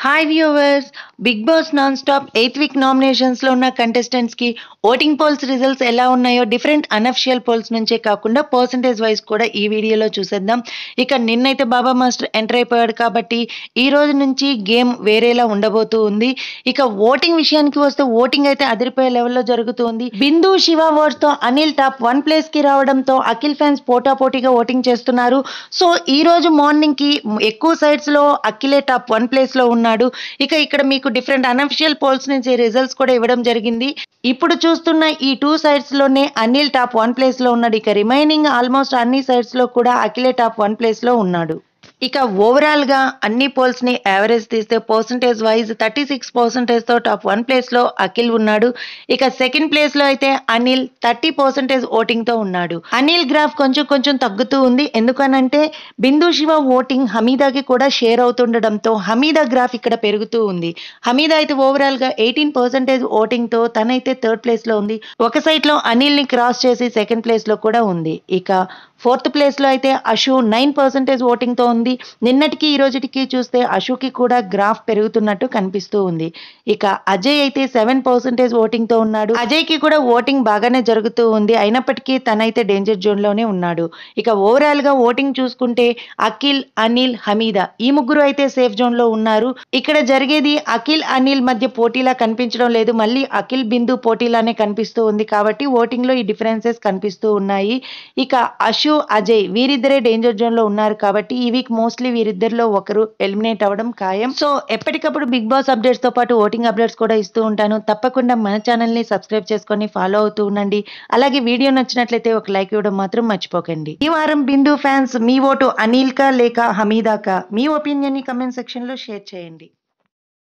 hi viewers Bigg Boss non stop eighth week నామినేషన్స్లో ఉన్న కంటెస్టెంట్స్కి ఓటింగ్ పోల్స్ రిజల్ట్స్ ఎలా ఉన్నాయో డిఫరెంట్ అనఫిషియల్ పోల్స్ నుంచే కాకుండా పర్సంటేజ్ వైజ్ కూడా ఈ వీడియోలో చూసేద్దాం ఇక నిన్నైతే బాబా మాస్టర్ ఎంటర్ అయిపోయాడు కాబట్టి ఈ రోజు నుంచి గేమ్ వేరేలా ఉండబోతూ ఉంది ఇక ఓటింగ్ విషయానికి వస్తే ఓటింగ్ అయితే అదిరిపోయే లెవెల్లో జరుగుతుంది బిందు శివ వర్డ్స్ తో అనిల్ టాప్ వన్ ప్లేస్ కి రావడంతో అఖిల్ ఫ్యాన్స్ పోటాపోటీగా ఓటింగ్ చేస్తున్నారు సో ఈ రోజు మార్నింగ్ కి ఎక్కువ సైడ్స్ లో అఖిలే టాప్ వన్ ప్లేస్ లో ఉన్నాడు ఇక ఇక్కడ మీకు డిఫరెంట్ అనఫిషియల్ పోల్స్ నుంచి రిజల్ట్స్ కూడా ఇవ్వడం జరిగింది ఇప్పుడు చూస్తున్న ఈ టూ సైడ్స్ లోనే అనిల్ టాప్ వన్ ప్లేస్ లో ఉన్నాడు ఇక రిమైనింగ్ ఆల్మోస్ట్ అన్ని సైడ్స్ లో కూడా అఖిలే టాప్ వన్ ప్లేస్ లో ఉన్నాడు ఇక ఓవరాల్ గా అన్ని పోల్స్ ని యావరేజ్ తీస్తే percentage wise thirty six percentage తో టాప్ వన్ ప్లేస్ లో అఖిల్ ఉన్నాడు ఇక సెకండ్ ప్లేస్ లో అయితే అనిల్ థర్టీ పర్సెంటేజ్ ఓటింగ్ తో ఉన్నాడు అనిల్ గ్రాఫ్ కొంచెం కొంచెం తగ్గుతూ ఉంది ఎందుకనంటే బిందు శివ ఓటింగ్ హమీదాకి కూడా షేర్ అవుతుండడంతో హమీదా గ్రాఫ్ ఇక్కడ పెరుగుతూ ఉంది హమీదా అయితే ఓవరాల్ గా ఎయిటీన్ పర్సెంటేజ్ ఓటింగ్ తో తనైతే థర్డ్ ప్లేస్ లో ఉంది ఒక సైడ్ లో అనిల్ ని క్రాస్ చేసి సెకండ్ ప్లేస్ లో కూడా ఉంది ఇక ఫోర్త్ ప్లేస్ లో అయితే అశు నైన్ పర్సెంటేజ్ ఓటింగ్ తో ఉంది నిన్నటికి ఈ రోజుకి చూస్తే అశుకి కూడా గ్రాఫ్ పెరుగుతున్నట్టు కనిపిస్తూ ఉంది ఇక అజయ్ అయితే సెవెన్ పర్సెంటేజ్ ఓటింగ్ తో ఉన్నాడు అజయ్ కి కూడా ఓటింగ్ బాగానే జరుగుతూ ఉంది అయినప్పటికీ తనైతే డేంజర్ జోన్ లోనే ఉన్నాడు ఇక ఓవరాల్ గా ఓటింగ్ చూసుకుంటే అఖిల్ అనిల్ హమీదా ఈ ముగ్గురు అయితే సేఫ్ జోన్ లో ఉన్నారు ఇక్కడ జరిగేది అఖిల్ అనిల్ మధ్య పోటీలా కనిపించడం లేదు మళ్ళీ అఖిల్ బిందు పోటీలానే కనిపిస్తూ ఉంది కాబట్టి ఓటింగ్ లో ఈ డిఫరెన్సెస్ కనిపిస్తూ ఉన్నాయి ఇక అశు అజయ్ వీరిద్దరే డేంజర్ జోన్ లో ఉన్నారు కాబట్టి ఈ వీక్ మోస్ట్లీ వీరిద్దరిలో ఒకరు ఎలిమినేట్ అవ్వడం ఖాయం సో ఎప్పటికప్పుడు బిగ్ బాస్ అప్డేట్స్ తో పాటు ఓటింగ్ అప్డేట్స్ కూడా ఇస్తూ ఉంటాను తప్పకుండా మన ఛానల్ ని సబ్స్క్రైబ్ చేసుకొని ఫాలో అవుతూ ఉండండి అలాగే వీడియో నచ్చినట్లయితే ఒక లైక్ ఇవ్వడం మాత్రం మర్చిపోకండి ఈ వారం బిందు ఫ్యాన్స్ మీ ఓటు అనిల్ కా లేక హమీదా కా మీ ఒపీనియన్ ని కమెంట్ సెక్షన్ లో షేర్ చేయండి